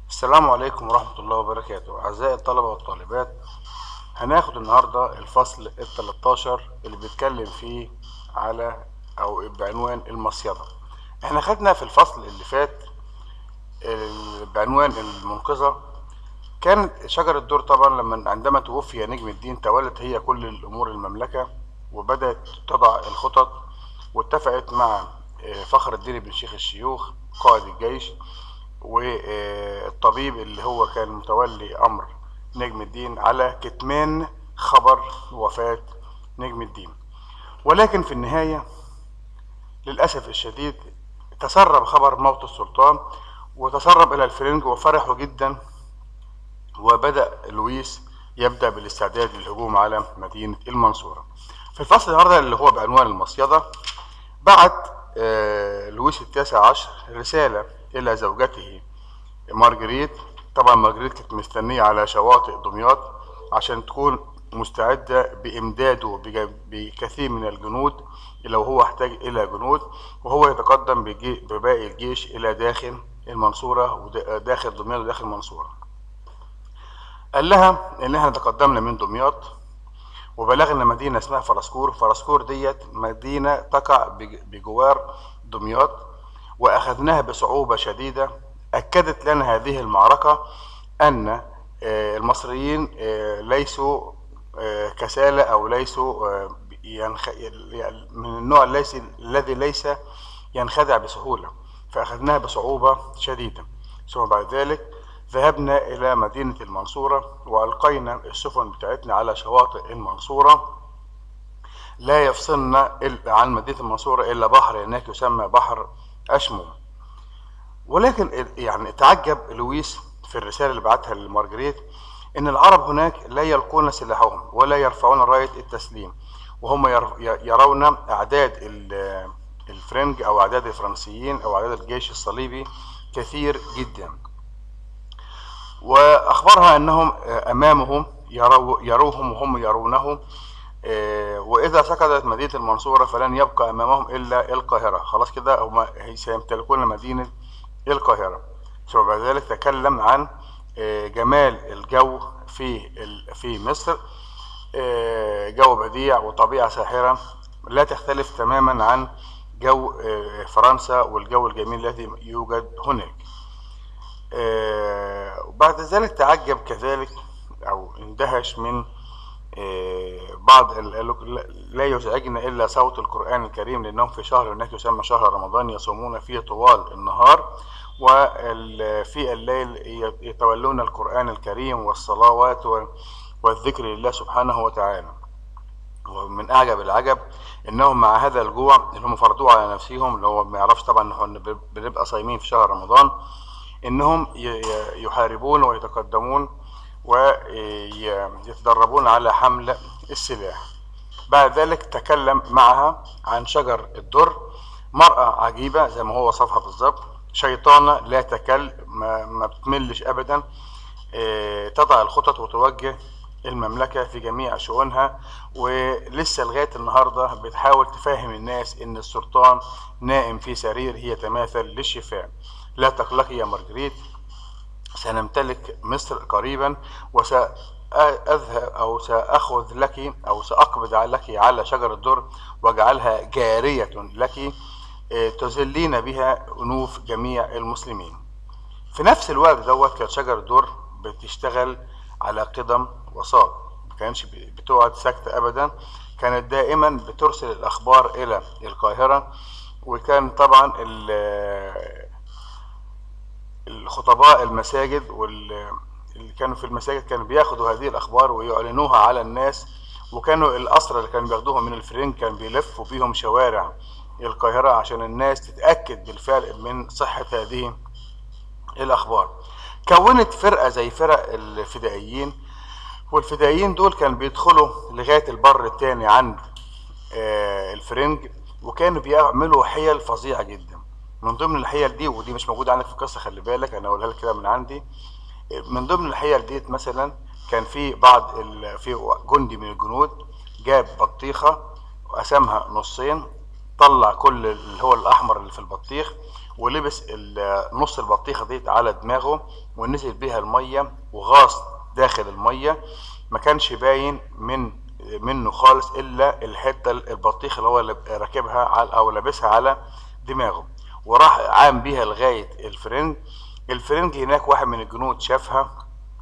السلام عليكم ورحمة الله وبركاته أعزائي الطلبة والطالبات هناخد النهاردة الفصل ال 13 اللي بيتكلم فيه على أو بعنوان المصيدة احنا خدنا في الفصل اللي فات ال- بعنوان المنقذة كانت شجر الدور طبعا لما عندما توفي نجم الدين تولت هي كل الأمور المملكة وبدأت تضع الخطط واتفقت مع آه، فخر الدين بن شيخ الشيوخ قائد الجيش والطبيب اللي هو كان متولي أمر نجم الدين على كتمان خبر وفاة نجم الدين ولكن في النهاية للأسف الشديد تسرب خبر موت السلطان وتسرب إلى الفرنج وفرحوا جدا وبدأ لويس يبدأ بالاستعداد للهجوم على مدينة المنصورة في الفصل النهارده اللي هو بعنوان المصيدة بعت آه، لويس التاسع عشر رسالة إلى زوجته مارجريت طبعا مارجريت كانت مستنية على شواطئ دمياط عشان تكون مستعدة بإمداده بج- بكثير من الجنود لو هو احتاج إلى جنود وهو يتقدم بجي- بباقي الجيش إلى داخل المنصورة وداخل دمياط وداخل المنصورة قال لها إن احنا تقدمنا من دمياط وبلغنا مدينة اسمها فرسكور فرسكور ديت مدينة تقع بج- بجوار دمياط وأخذناها بصعوبة شديدة أكدت لنا هذه المعركة أن آه، المصريين آه، ليسوا آه، كسالى أو ليسوا آه، ينخ... من النوع ليس... الذي ليس ينخدع بسهولة فأخذناها بصعوبة شديدة ثم بعد ذلك ذهبنا إلى مدينة المنصورة وألقينا السفن بتاعتنا على شواطئ المنصورة لا يفصلنا إلا عن مدينة المنصورة إلا بحر هناك يسمى بحر أشمو ولكن يعني تعجب لويس في الرسالة اللي بعتها لمارجريت إن العرب هناك لا يلقون سلاحهم ولا يرفعون راية التسليم وهم ير- يرون أعداد ال- الفرنج أو أعداد الفرنسيين أو أعداد الجيش الصليبي كثير جدا وأخبرها أنهم أمامهم يرو يروهم وهم يرونه آه، وإذا سقطت مدينة المنصورة فلن يبقى أمامهم إلا القاهرة خلاص كده هم سيمتلكون مدينة القاهرة ثم بعد ذلك تكلم عن آه، جمال الجو في ال- في مصر آه، جو بديع وطبيعة ساحرة لا تختلف تماما عن جو آه، فرنسا والجو الجميل الذي يوجد هناك آه، وبعد ذلك تعجب كذلك أو اندهش من آه، بعض ال- ال- لا يزعجنا إلا صوت القرآن الكريم لأنهم في شهر هناك يسمى شهر رمضان يصومون فيه طوال النهار وفي الليل ي- يتولون القرآن الكريم والصلوات و- والذكر لله سبحانه وتعالى ومن اعجب العجب انهم مع هذا الجوع اللي هم فرضوه على نفسهم اللي هو ما يعرفش طبعا ان احنا بنبقى صايمين في شهر رمضان انهم ي- ي- يحاربون ويتقدمون ويتدربون على حمل السلاح بعد ذلك تكلم معها عن شجر الدر مرأة عجيبة زي ما هو وصفها بالظبط شيطانة لا تكل ما, ما بتملش أبدا آه، تضع الخطط وتوجه المملكة في جميع شؤونها ولسه لغاية النهاردة بتحاول تفهم الناس إن السلطان نائم في سرير هي تماثل للشفاء لا تقلقي يا مارجريت سنمتلك مصر قريبا وسأذهب أو سأخذ لك أو سأقبض لك على شجر الدر واجعلها جارية لك آه، تذلين بها أنوف جميع المسلمين في نفس الوقت دوت كانت شجر الدر بتشتغل على قدم وساق ما كانش ب- بتقعد ساكتة أبدا كانت دائما بترسل الأخبار إلى القاهرة وكان طبعا ال- الخطباء المساجد وال اللي كانوا في المساجد كانوا بياخدوا هذه الأخبار ويعلنوها على الناس وكانوا الأسرى اللي كانوا بياخدوهم من الفرنج كان بيلفوا بيهم شوارع القاهرة عشان الناس تتأكد بالفعل من صحة هذه الأخبار كونت فرقة زي فرق الفدائيين والفدائيين دول كانوا بيدخلوا لغاية البر التاني عند آه، الفرنج وكانوا بيعملوا حيل فظيعة جدا من ضمن الحيل دي ودي مش موجودة عندك في القصة خلي بالك أنا أقولها لك كده من عندي من ضمن الحيل ديت مثلا كان في بعض ال... في جندي من الجنود جاب بطيخة وقسمها نصين طلع كل اللي هو الأحمر اللي في البطيخ ولبس ال- نص البطيخة ديت على دماغه ونزل بيها المية وغاص داخل المية ما كانش باين من منه خالص الا الحتة البطيخة اللي هو لب- راكبها على او لابسها على دماغه وراح عام بيها لغاية الفرنج الفرنج هناك واحد من الجنود شافها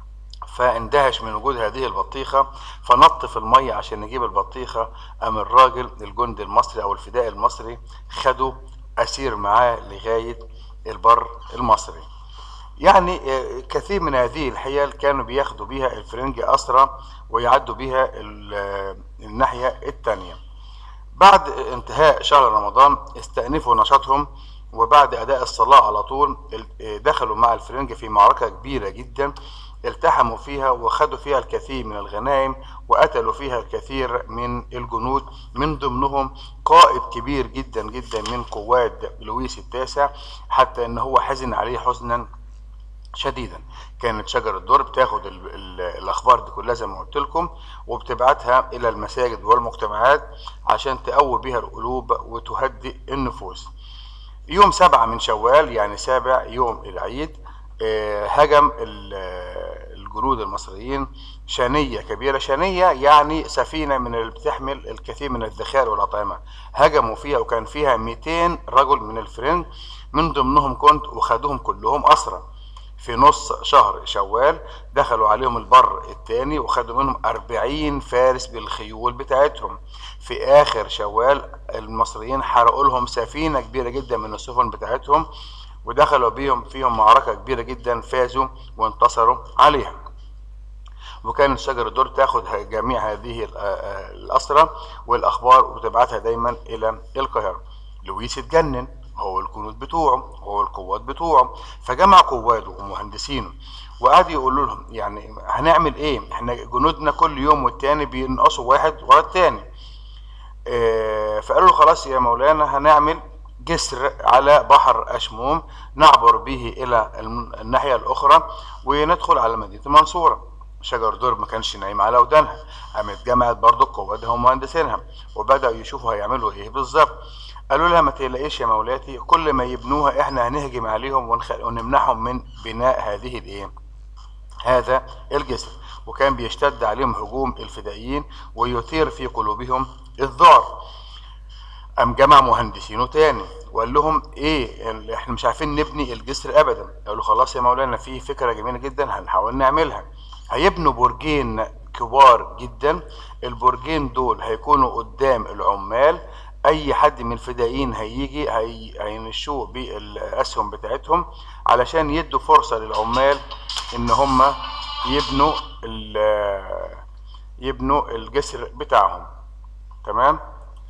فاندهش من وجود هذه البطيخة فنط في المية عشان يجيب البطيخة قام الراجل الجندي المصري او الفدائي المصري خده اسير معاه لغاية البر المصري يعني آه، كثير من هذه الحيل كانوا بياخدوا بيها الفرنج اسرى ويعدوا بيها ال- آه، الناحية التانية بعد انتهاء شهر رمضان استأنفوا نشاطهم وبعد أداء الصلاة على طول ال- دخلوا مع الفرنج في معركة كبيرة جدا التحموا فيها وخدوا فيها الكثير من الغنائم وقتلوا فيها الكثير من الجنود من ضمنهم قائد كبير جدا جدا من قواد لويس التاسع حتى ان هو حزن عليه حزنا شديدا كانت شجر الدر بتاخد ال ال الاخبار دي كلها زي ما قلت لكم وبتبعتها الى المساجد والمجتمعات عشان تقوي بيها القلوب وتهدئ النفوس يوم سبعة من شوال يعني سابع يوم العيد آه، هجم ال- آه، الجنود المصريين شانية كبيرة شانية يعني سفينة من اللي بتحمل الكثير من الذخائر والأطعمة هجموا فيها وكان فيها 200 رجل من الفرنج من ضمنهم كنت وخدوهم كلهم أسرى في نص شهر شوال دخلوا عليهم البر التاني وخدوا منهم أربعين فارس بالخيول بتاعتهم في آخر شوال المصريين حرقوا لهم سفينة كبيرة جدا من السفن بتاعتهم ودخلوا بيهم فيهم معركة كبيرة جدا فازوا وانتصروا عليها وكانت شجر الدور تاخد ه- جميع هذه ال- آه، الأسرى والأخبار وتبعتها دايما إلى القاهرة لويس اتجنن هو الجنود بتوعه هو القوات بتوعه فجمع قواده ومهندسينه وقعد يقول لهم يعني هنعمل ايه احنا جنودنا كل يوم والتاني بينقصوا واحد ورا التاني آه، فقالوا له خلاص يا مولانا هنعمل جسر على بحر أشموم نعبر به إلى الم- الناحية الأخرى وندخل على مدينة المنصورة شجر دور ما كانش نايم على ودانها قامت جمعت برضو قواتها ومهندسينها وبدأوا يشوفوا هيعملوا ايه بالظبط قالوا لها ما تقلقيش يا مولاتي كل ما يبنوها احنا هنهجم عليهم ونخ- ونمنعهم من بناء هذه الايه هذا الجسر وكان بيشتد عليهم هجوم الفدائيين ويثير في قلوبهم الذعر قام جمع مهندسينه تاني وقال لهم ايه ال- احنا مش عارفين نبني الجسر ابدا قالوا خلاص يا مولانا في فكره جميله جدا هنحاول نعملها هيبنوا برجين كبار جدا البرجين دول هيكونوا قدام العمال اي حد من الفدائيين هيجي هي... هينشوه بالاسهم بتاعتهم علشان يدوا فرصه للعمال ان هم يبنوا ال... يبنوا الجسر بتاعهم تمام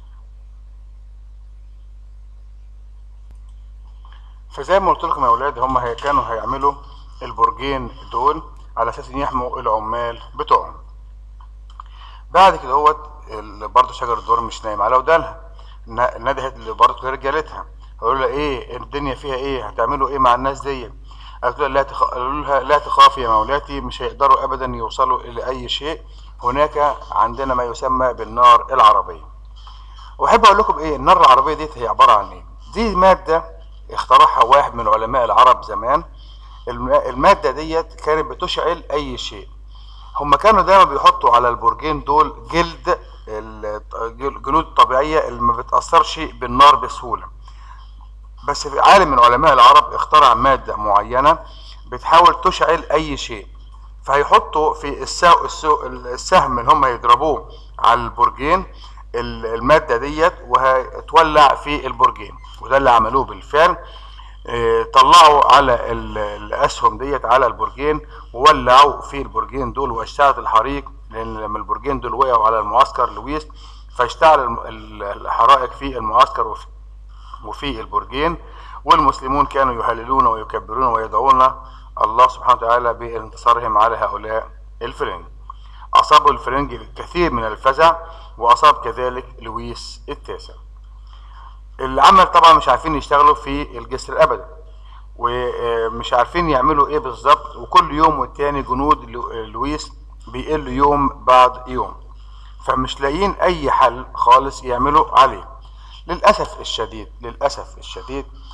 فزي ما قلت لكم يا اولاد هم هي كانوا هيعملوا البرجين دول على اساس ان يحموا العمال بتوعهم بعد كده هوت ال- برضه شجر الدور مش نايم على ودانها ن- ندهت برضه رجالتها قالوا لها ايه الدنيا فيها ايه هتعملوا ايه مع الناس دي قالت لها لا تخ... قالوا لها لا تخافي يا مولاتي مش هيقدروا ابدا يوصلوا الى اي شيء هناك عندنا ما يسمى بالنار العربيه واحب اقول لكم ايه النار العربيه ديت هي عباره عن ايه دي ماده اخترعها واحد من علماء العرب زمان الم- الماده ديت كانت بتشعل اي شيء هم كانوا دايما بيحطوا على البرجين دول جلد ال- الجلود الطبيعيه اللي ما بتاثرش بالنار بسهوله بس في عالم من علماء العرب اخترع ماده معينه بتحاول تشعل اي شيء فهيحطوا في السو... السو... السهم اللي هم يضربوه على البرجين ال- الماده ديت وهتولع في البرجين وده اللي عملوه بالفعل آه، طلعوا على ال- الاسهم ديت على البرجين وولعوا في البرجين دول واشتعلت الحريق لان لما البرجين دول وقعوا على المعسكر لويس فاشتعل الم- ال- الحرائق في المعسكر وفي وفي البرجين والمسلمون كانوا يهللون ويكبرون ويدعون الله سبحانه وتعالى بانتصارهم على هؤلاء الفرنج أصابوا الفرنج الكثير من الفزع وأصاب كذلك لويس التاسع العمل طبعا مش عارفين يشتغلوا في الجسر أبدا ومش عارفين يعملوا ايه بالظبط وكل يوم والتاني جنود لو- لويس بيقلوا يوم بعد يوم فمش لاقيين اي حل خالص يعملوا عليه للاسف الشديد للاسف الشديد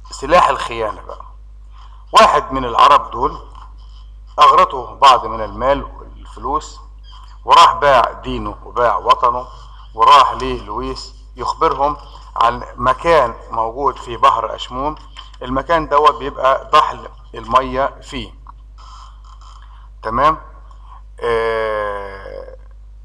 سلاح الخيانة بقى واحد من العرب دول أغرته بعض من المال والفلوس وراح باع دينه وباع وطنه وراح للويس يخبرهم عن مكان موجود في بحر أشمون المكان دوت بيبقى ضحل المية فيه تمام آه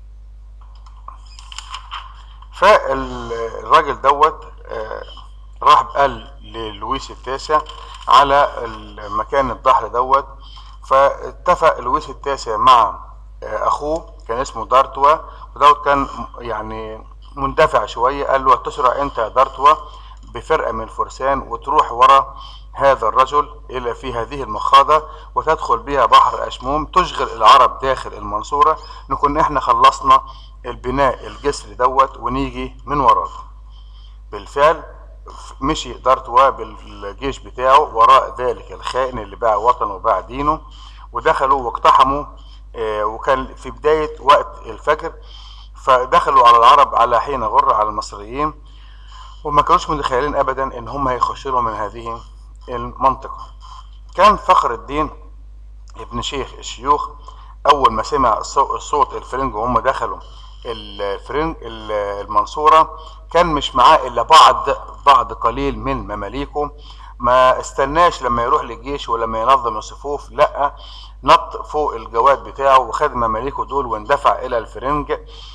فالراجل دوت آه راح قال للويس التاسع على المكان الضحل دوت فاتفق لويس التاسع مع آه اخوه كان اسمه دارتوا ودوت كان يعني مندفع شويه قال له تسرع انت يا دارتوا بفرقه من الفرسان وتروح ورا هذا الرجل الى في هذه المخاضه وتدخل بها بحر اشموم تشغل العرب داخل المنصوره نكون احنا خلصنا البناء الجسر دوت ونيجي من وراه بالفعل مشي دارتوا بالجيش بتاعه وراء ذلك الخائن اللي باع وطنه وباع دينه ودخلوا واقتحموا آه وكان في بداية وقت الفجر فدخلوا على العرب على حين غر على المصريين وما كانوش متخيلين ابدا ان هم هيخشوا لهم من هذه المنطقة كان فخر الدين ابن شيخ الشيوخ اول ما سمع الصوت الفرنج وهم دخلوا الفرنج المنصورة كان مش معاه الا بعض بعض قليل من مماليكه ما استناش لما يروح للجيش ولما ينظم الصفوف لا نط فوق الجواد بتاعه وخد مماليكه دول واندفع الى الفرنج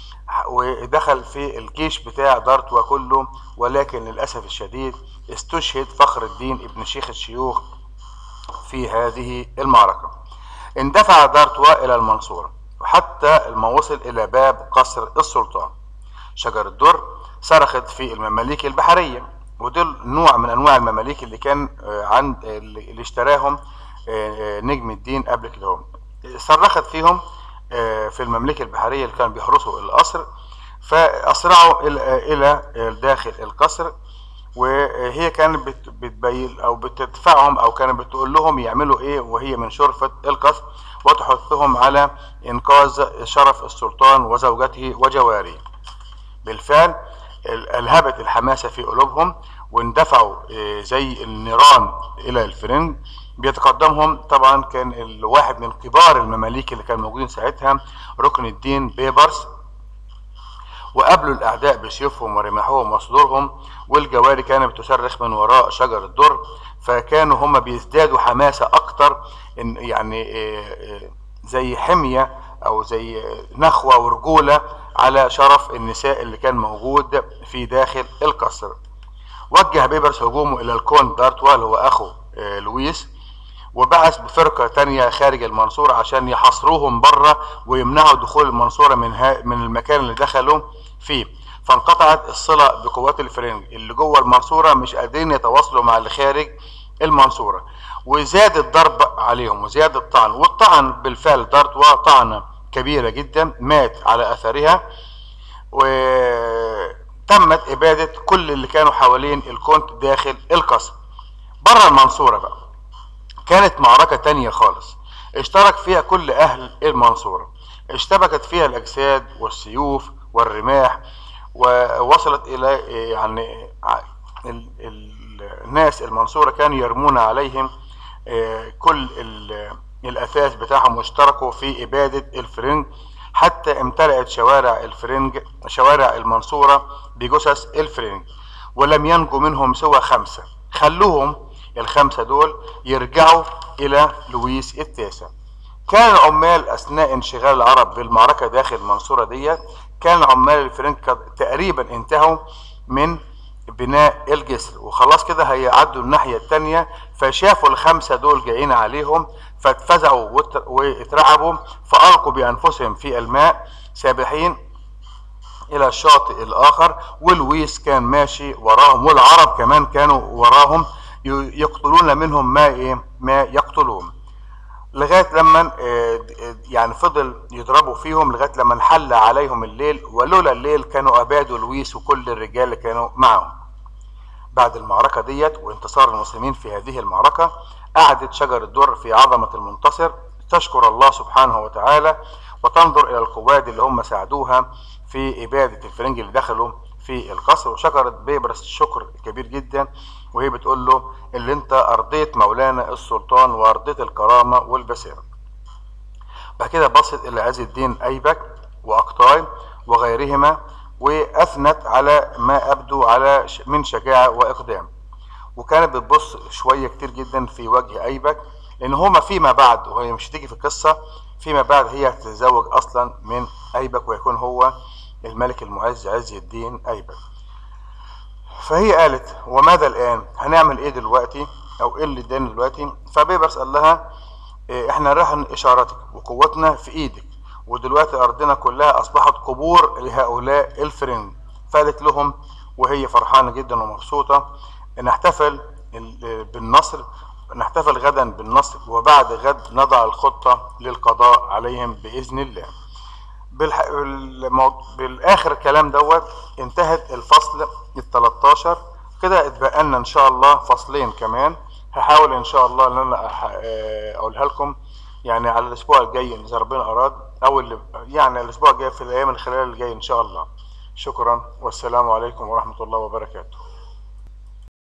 ودخل في الجيش بتاع دارتوا كله ولكن للأسف الشديد استشهد فخر الدين ابن شيخ الشيوخ في هذه المعركة اندفع دارتوا إلى المنصورة وحتى ما وصل إلى باب قصر السلطان شجر الدر صرخت في المماليك البحرية ودول نوع من أنواع المماليك اللي كان عند اللي اشتراهم نجم الدين قبل كده صرخت فيهم في المملكة البحرية اللي كانوا بيحرسوا القصر فأسرعوا إلى داخل القصر وهي كانت بتبين أو بتدفعهم أو كانت بتقول لهم يعملوا إيه وهي من شرفة القصر وتحثهم على إنقاذ شرف السلطان وزوجته وجواريه بالفعل ألهبت الحماسة في قلوبهم واندفعوا زي النيران إلى الفرنج بيتقدمهم طبعا كان الواحد من كبار المماليك اللي كانوا موجودين ساعتها ركن الدين بيبرس وقابلوا الاعداء بسيوفهم ورماحهم وصدورهم والجواري كانت بتصرخ من وراء شجر الدر فكانوا هم بيزدادوا حماسة اكتر إن يعني زي حمية او زي نخوة ورجولة على شرف النساء اللي كان موجود في داخل القصر وجه بيبرس هجومه الى الكون دارتوا اللي هو اخو لويس وبعث بفرقة تانية خارج المنصورة عشان يحاصروهم بره ويمنعوا دخول المنصورة من, ها من المكان اللي دخلوا فيه فانقطعت الصلة بقوات الفرنج اللي جوه المنصورة مش قادرين يتواصلوا مع اللي خارج المنصورة وزاد الضرب عليهم وزاد الطعن والطعن بالفعل دارتوا طعنة كبيرة جدا مات على أثرها وتمت إبادة كل اللي كانوا حوالين الكونت داخل القصر بره المنصورة بقى كانت معركة تانية خالص اشترك فيها كل اهل المنصورة اشتبكت فيها الاجساد والسيوف والرماح ووصلت الى يعني ال ال الناس المنصورة كانوا يرمون عليهم كل الاثاث بتاعهم واشتركوا في ابادة الفرنج حتى امتلأت شوارع الفرنج شوارع المنصورة بجثث الفرنج ولم ينجو منهم سوى خمسة خلوهم الخمسة دول يرجعوا إلى لويس التاسع كان العمال أثناء انشغال العرب بالمعركة داخل المنصورة ديت كان عمال الفرنك تقريبا انتهوا من بناء الجسر وخلاص كده هيعدوا الناحية التانية فشافوا الخمسة دول جايين عليهم فاتفزعوا واترعبوا فألقوا بأنفسهم في الماء سابحين إلى الشاطئ الآخر ولويس كان ماشي وراهم والعرب كمان كانوا وراهم يقتلون منهم ما ايه ما يقتلون لغايه لما يعني فضل يضربوا فيهم لغايه لما انحل عليهم الليل ولولا الليل كانوا ابادوا لويس وكل الرجال اللي كانوا معهم بعد المعركه ديت وانتصار المسلمين في هذه المعركه قعدت شجر الدر في عظمه المنتصر تشكر الله سبحانه وتعالى وتنظر الى القواد اللي هم ساعدوها في اباده الفرنج اللي دخلوا في القصر وشكرت بيبرس الشكر كبير جدا وهي بتقول له اللي انت ارضيت مولانا السلطان وارضيت الكرامة والبسامة بعد كده بصت الى عز الدين ايبك واقطاي وغيرهما واثنت على ما ابدو على من شجاعة واقدام وكانت بتبص شوية كتير جدا في وجه ايبك لان هما فيما بعد وهي مش هتيجي في القصة فيما بعد هي هتتزوج اصلا من ايبك ويكون هو الملك المعز عز الدين ايبك فهي قالت وماذا الان هنعمل ايه دلوقتي او ايه اللي اداني دلوقتي فبيبرس قال لها إيه احنا رهن اشارتك وقوتنا في ايدك ودلوقتي ارضنا كلها اصبحت قبور لهؤلاء الفرنج فقالت لهم وهي فرحانه جدا ومبسوطه نحتفل بالنصر نحتفل غدا بالنصر وبعد غد نضع الخطه للقضاء عليهم باذن الله بالح... بالمو... بالاخر الكلام دوت انتهت الفصل ال 13 كده اتبقى لنا ان شاء الله فصلين كمان هحاول ان شاء الله ان انا أح... اقولها لكم يعني على الاسبوع الجاي اذا ربنا اراد او اللي يعني الاسبوع الجاي في الايام الخلال الجاي ان شاء الله شكرا والسلام عليكم ورحمه الله وبركاته